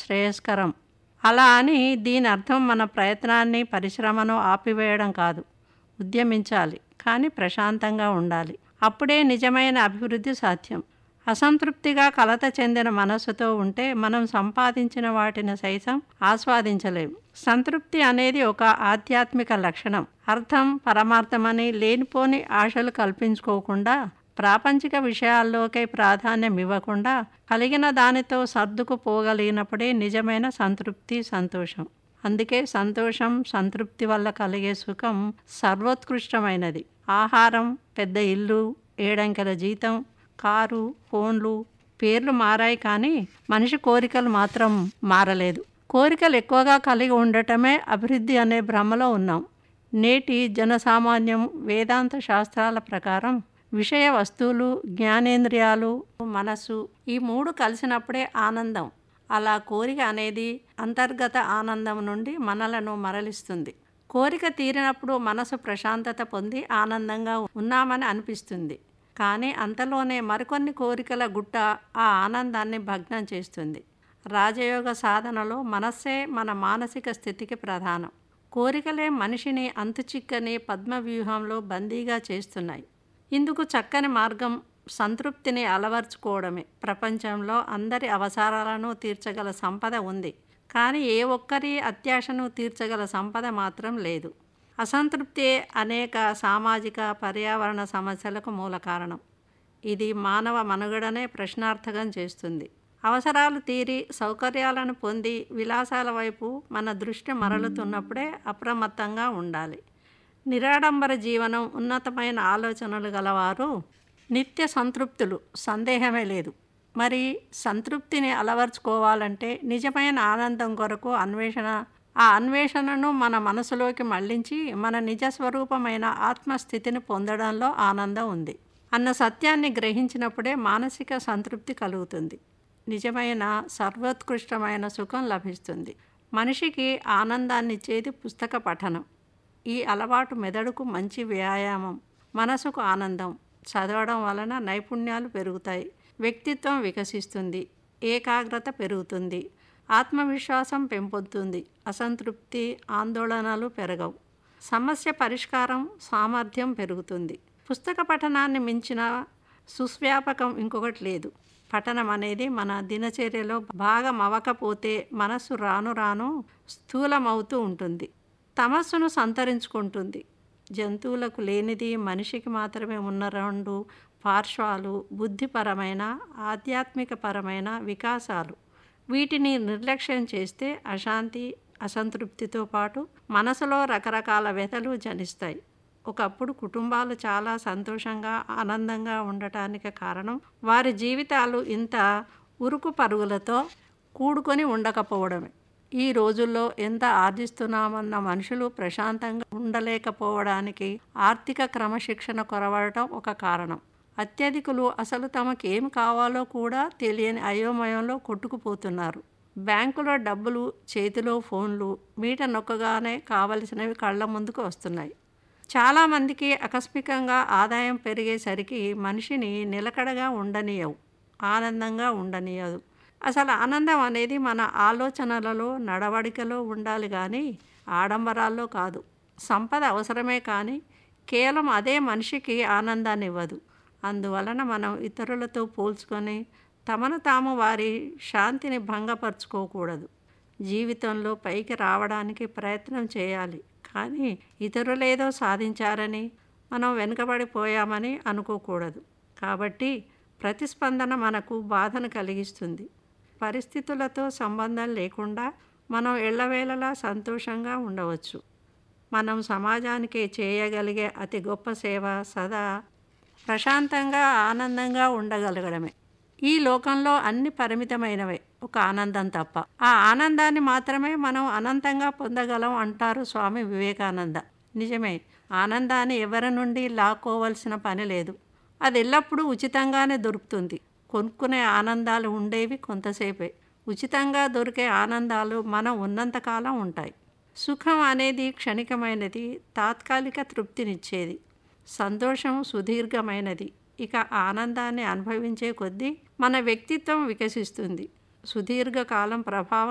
శ్రేయస్కరం అలా అని దీని అర్థం మన ప్రయత్నాన్ని పరిశ్రమను ఆపివేయడం కాదు ఉద్యమించాలి కానీ ప్రశాంతంగా ఉండాలి అప్పుడే నిజమైన అభివృద్ధి సాధ్యం అసంతృప్తిగా కలత చెందిన మనస్సుతో ఉంటే మనం సంపాదించిన వాటిని సైతం ఆస్వాదించలేము సంతృప్తి అనేది ఒక ఆధ్యాత్మిక లక్షణం అర్థం పరమార్థమని లేనిపోని ఆశలు కల్పించుకోకుండా ప్రాపంచిక విషయాల్లోకే ప్రాధాన్యం ఇవ్వకుండా కలిగిన దానితో సర్దుకుపోగలిగినప్పుడే నిజమైన సంతృప్తి సంతోషం అందుకే సంతోషం సంతృప్తి వల్ల కలిగే సుఖం సర్వోత్కృష్టమైనది ఆహారం పెద్ద ఇల్లు ఏడంకెల జీతం కారు ఫోన్లు పేర్లు మారాయి కానీ మనిషి కోరికలు మాత్రం మారలేదు కోరికలు ఎక్కువగా కలిగి ఉండటమే అభివృద్ధి అనే భ్రమలో ఉన్నాం నేటి జనసామాన్యం వేదాంత శాస్త్రాల ప్రకారం విషయ వస్తువులు జ్ఞానేంద్రియాలు మనసు ఈ మూడు కలిసినప్పుడే ఆనందం అలా కోరిక అనేది అంతర్గత ఆనందం నుండి మనలను మరలిస్తుంది కోరిక తీరినప్పుడు మనసు ప్రశాంతత పొంది ఆనందంగా ఉన్నామని అనిపిస్తుంది కానీ అంతలోనే మరికొన్ని కోరికల గుట్ట ఆ ఆనందాన్ని భగ్నం చేస్తుంది రాజయోగ సాధనలో మనస్సే మన మానసిక స్థితికి ప్రధానం కోరికలే మనిషిని అంతుచిక్కని పద్మవ్యూహంలో బందీగా చేస్తున్నాయి ఇందుకు చక్కని మార్గం సంతృప్తిని అలవర్చుకోవడమే ప్రపంచంలో అందరి అవసరాలను తీర్చగల సంపద ఉంది కానీ ఏ ఒక్కరి అత్యాశను తీర్చగల సంపద మాత్రం లేదు అసంతృప్తి అనేక సామాజిక పర్యావరణ సమస్యలకు మూల కారణం ఇది మానవ మనుగడనే ప్రశ్నార్థకం చేస్తుంది అవసరాలు తీరి సౌకర్యాలను పొంది విలాసాల వైపు మన దృష్టి మరలుతున్నప్పుడే అప్రమత్తంగా ఉండాలి నిరాడంబర జీవనం ఉన్నతమైన ఆలోచనలు గలవారు నిత్య సంతృప్తులు సందేహమే లేదు మరి సంతృప్తిని అలవర్చుకోవాలంటే నిజమైన ఆనందం కొరకు అన్వేషణ ఆ అన్వేషణను మన మనసులోకి మళ్లించి మన నిజస్వరూపమైన ఆత్మస్థితిని పొందడంలో ఆనందం ఉంది అన్న సత్యాన్ని గ్రహించినప్పుడే మానసిక సంతృప్తి కలుగుతుంది నిజమైన సర్వోత్కృష్టమైన సుఖం లభిస్తుంది మనిషికి ఆనందాన్నిచ్చేది పుస్తక పఠనం ఈ అలవాటు మెదడుకు మంచి వ్యాయామం మనసుకు ఆనందం చదవడం వలన నైపుణ్యాలు పెరుగుతాయి వ్యక్తిత్వం వికసిస్తుంది ఏకాగ్రత పెరుగుతుంది ఆత్మవిశ్వాసం పెంపొందుతుంది అసంతృప్తి ఆందోళనలు పెరగవు సమస్య పరిష్కారం సామర్థ్యం పెరుగుతుంది పుస్తక పఠనాన్ని మించిన సుస్వ్యాపకం ఇంకొకటి లేదు పఠనం అనేది మన దినచర్యలో భాగం అవ్వకపోతే మనస్సు రాను రాను స్థూలమవుతూ ఉంటుంది తమస్సును సంతరించుకుంటుంది జంతువులకు లేనిది మనిషికి మాత్రమే ఉన్న రెండు పార్శ్వాలు బుద్ధిపరమైన ఆధ్యాత్మికపరమైన వికాసాలు వీటిని నిర్లక్ష్యం చేస్తే అశాంతి అసంతృప్తితో పాటు మనసులో రకరకాల వ్యతలు జనిస్తాయి ఒకప్పుడు కుటుంబాలు చాలా సంతోషంగా ఆనందంగా ఉండటానికి కారణం వారి జీవితాలు ఇంత ఉరుకు పరుగులతో కూడుకొని ఉండకపోవడమే ఈ రోజుల్లో ఎంత ఆర్జిస్తున్నామన్న మనుషులు ప్రశాంతంగా ఉండలేకపోవడానికి ఆర్థిక క్రమశిక్షణ కొరవడటం ఒక కారణం అత్యధికులు అసలు తమకు ఏం కావాలో కూడా తెలియని అయోమయంలో కొట్టుకుపోతున్నారు బ్యాంకులో డబ్బులు చేతిలో ఫోన్లు మీట నొక్కగానే కావలసినవి కళ్ళ ముందుకు వస్తున్నాయి చాలామందికి ఆకస్మికంగా ఆదాయం పెరిగేసరికి మనిషిని నిలకడగా ఉండనీయవు ఆనందంగా ఉండనీయదు అసలు ఆనందం అనేది మన ఆలోచనలలో నడవడికలో ఉండాలి కానీ ఆడంబరాల్లో కాదు సంపద అవసరమే కానీ కేవలం అదే మనిషికి ఆనందాన్ని ఇవ్వదు అందువలన మనం ఇతరులతో పోల్చుకొని తమను తాము వారి శాంతిని భంగపరచుకోకూడదు జీవితంలో పైకి రావడానికి ప్రయత్నం చేయాలి కానీ ఇతరులేదో సాధించారని మనం వెనుకబడిపోయామని అనుకోకూడదు కాబట్టి ప్రతిస్పందన మనకు బాధను కలిగిస్తుంది పరిస్థితులతో సంబంధం లేకుండా మనం ఎళ్ళవేళలా సంతోషంగా ఉండవచ్చు మనం సమాజానికి చేయగలిగే అతి గొప్ప సేవ సదా ప్రశాంతంగా ఆనందంగా ఉండగలగడమే ఈ లోకంలో అన్ని పరిమితమైనవే ఒక ఆనందం తప్ప ఆ ఆనందాన్ని మాత్రమే మనం అనంతంగా పొందగలం అంటారు స్వామి వివేకానంద నిజమే ఆనందాన్ని ఎవరి నుండి లాక్కోవలసిన పని లేదు అది ఎల్లప్పుడూ ఉచితంగానే దొరుకుతుంది కొనుక్కునే ఆనందాలు ఉండేవి కొంతసేపే ఉచితంగా దొరికే ఆనందాలు మనం ఉన్నంతకాలం ఉంటాయి సుఖం అనేది క్షణికమైనది తాత్కాలిక తృప్తినిచ్చేది సంతోషం సుదీర్ఘమైనది ఇక ఆనందాన్ని అనుభవించే కొద్దీ మన వ్యక్తిత్వం వికసిస్తుంది సుదీర్ఘకాలం ప్రభావం